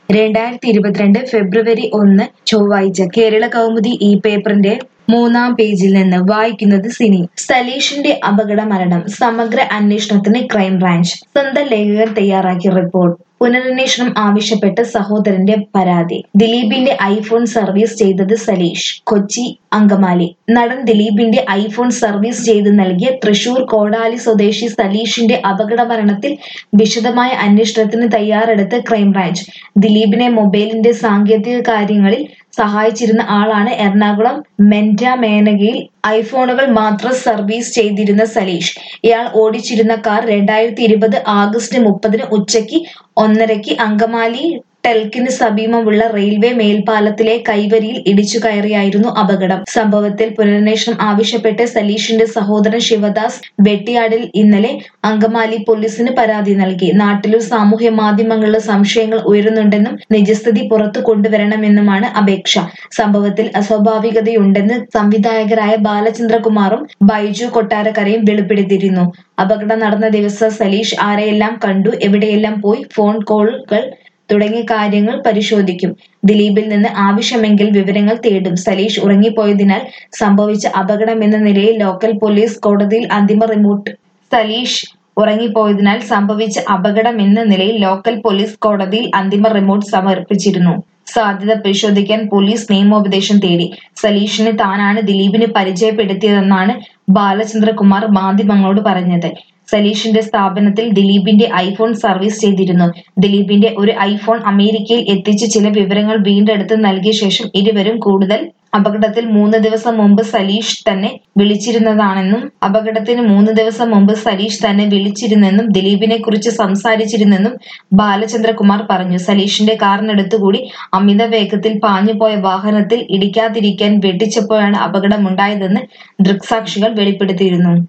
രണ്ടായിരത്തി ഇരുപത്തിരണ്ട് ഫെബ്രുവരി ഒന്ന് ചൊവ്വാഴ്ച കേരള കൗമുദി ഈ പേപ്പറിന്റെ മൂന്നാം പേജിൽ നിന്ന് വായിക്കുന്നത് സിനി സലീഷിന്റെ അപകട മരണം സമഗ്ര അന്വേഷണത്തിന് ക്രൈംബ്രാഞ്ച് സ്വന്തം ലേഖകർ തയ്യാറാക്കിയ റിപ്പോർട്ട് പുനരന്വേഷണം ആവശ്യപ്പെട്ട് സഹോദരന്റെ പരാതി ദിലീപിന്റെ ഐഫോൺ സർവീസ് ചെയ്തത് സലീഷ് കൊച്ചി അങ്കമാലി നടൻ ദിലീപിന്റെ ഐഫോൺ സർവീസ് ചെയ്ത് നൽകിയ തൃശൂർ കോടാലി സ്വദേശി സലീഷിന്റെ അപകട മരണത്തിൽ വിശദമായ അന്വേഷണത്തിന് തയ്യാറെടുത്ത് ക്രൈംബ്രാഞ്ച് ദിലീപിനെ മൊബൈലിന്റെ സാങ്കേതിക കാര്യങ്ങളിൽ സഹായിച്ചിരുന്ന ആളാണ് എറണാകുളം മെന്റ മേനകയിൽ ഐഫോണുകൾ മാത്രം സർവീസ് ചെയ്തിരുന്ന സലീഷ് ഇയാൾ ഓടിച്ചിരുന്ന കാർ രണ്ടായിരത്തി ഇരുപത് ആഗസ്റ്റ് മുപ്പതിന് ഉച്ചയ്ക്ക് ഒന്നരയ്ക്ക് അങ്കമാലി ടെൽക്കിന് സമീപമുള്ള റെയിൽവേ മേൽപ്പാലത്തിലെ കൈവരിയിൽ ഇടിച്ചു കയറിയായിരുന്നു അപകടം സംഭവത്തിൽ പുനരന്വേഷണം ആവശ്യപ്പെട്ട് സലീഷിന്റെ സഹോദരൻ ശിവദാസ് വെട്ടിയാടിൽ ഇന്നലെ അങ്കമാലി പോലീസിന് പരാതി നൽകി നാട്ടിലും സാമൂഹ്യ മാധ്യമങ്ങളിലും സംശയങ്ങൾ ഉയരുന്നുണ്ടെന്നും നിജസ്ഥിതി പുറത്തു കൊണ്ടുവരണമെന്നുമാണ് അപേക്ഷ സംഭവത്തിൽ അസ്വാഭാവികതയുണ്ടെന്ന് സംവിധായകരായ ബാലചന്ദ്രകുമാറും ബൈജു കൊട്ടാരക്കരയും വെളിപ്പെടുത്തിയിരുന്നു അപകടം നടന്ന ദിവസം സലീഷ് ആരെയെല്ലാം കണ്ടു എവിടെയെല്ലാം പോയി ഫോൺ കോളുകൾ തുടങ്ങിയ കാര്യങ്ങൾ പരിശോധിക്കും ദിലീപിൽ നിന്ന് ആവശ്യമെങ്കിൽ വിവരങ്ങൾ തേടും സലീഷ് ഉറങ്ങിപ്പോയതിനാൽ സംഭവിച്ച അപകടമെന്ന നിലയിൽ ലോക്കൽ പോലീസ് കോടതിയിൽ അന്തിമ റിമോട്ട് സലീഷ് ഉറങ്ങിപ്പോയതിനാൽ സംഭവിച്ച അപകടമെന്ന നിലയിൽ ലോക്കൽ പോലീസ് കോടതിയിൽ അന്തിമ റിമോട്ട് സമർപ്പിച്ചിരുന്നു സാധ്യത പരിശോധിക്കാൻ പോലീസ് നിയമോപദേശം തേടി സലീഷിനെ താനാണ് ദിലീപിന് പരിചയപ്പെടുത്തിയതെന്നാണ് ബാലചന്ദ്രകുമാർ മാധ്യമങ്ങളോട് പറഞ്ഞത് സലീഷിന്റെ സ്ഥാപനത്തിൽ ദിലീപിന്റെ ഐഫോൺ സർവീസ് ചെയ്തിരുന്നു ദിലീപിന്റെ ഒരു ഐഫോൺ അമേരിക്കയിൽ എത്തിച്ച് ചില വിവരങ്ങൾ വീണ്ടെടുത്ത് നൽകിയ ശേഷം ഇരുവരും കൂടുതൽ അപകടത്തിൽ മൂന്ന് ദിവസം മുമ്പ് സലീഷ് തന്നെ വിളിച്ചിരുന്നതാണെന്നും അപകടത്തിന് മൂന്ന് ദിവസം മുമ്പ് സലീഷ് തന്നെ വിളിച്ചിരുന്നെന്നും ദിലീപിനെ കുറിച്ച് സംസാരിച്ചിരുന്നെന്നും ബാലചന്ദ്രകുമാർ പറഞ്ഞു സലീഷിന്റെ കാറിനടുത്തുകൂടി അമിത വേഗത്തിൽ പാഞ്ഞുപോയ വാഹനത്തിൽ ഇടിക്കാതിരിക്കാൻ വെട്ടിച്ചപ്പോഴാണ് അപകടമുണ്ടായതെന്ന് ദൃക്സാക്ഷികൾ വെളിപ്പെടുത്തിയിരുന്നു